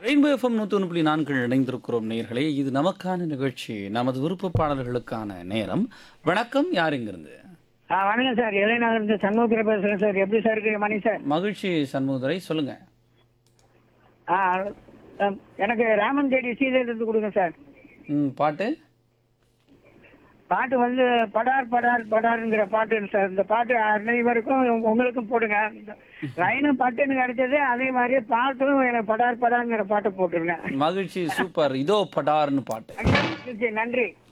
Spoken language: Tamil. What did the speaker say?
ரெயின்போ எஃப்எம் நூற்றி ஒன்று புள்ளி நான்கில் இணைந்திருக்கிறோம் நேர்களே இது நமக்கான நிகழ்ச்சி நமது விருப்ப பாடல்களுக்கான நேரம் வணக்கம் யார் இங்கிருந்து ஆ வணக்கம் சார் இளைநகர் இருந்து சண்முகத்தில் பேசுகிறேன் சார் எப்படி சார் இருக்கு மணி சார் மகிழ்ச்சி சண்முகதுரை சொல்லுங்க ஆ ஆ, எனக்கு ராமன் தேடி சீதை எடுத்து கொடுங்க சார் ம், பாட்டு பாட்டு வந்து படார் படார் படாருங்கிற பாட்டு சார் இந்த பாட்டு அனைவருக்கும் உங்களுக்கும் போடுங்க இந்த லைனும் பாட்டு எனக்கு கிடைச்சது அதே மாதிரி பாட்டும் எனக்கு படார் படாருங்கிற பாட்டை போட்டுருங்க மகிழ்ச்சி சூப்பர் இதோ படார்னு பாட்டு நன்றி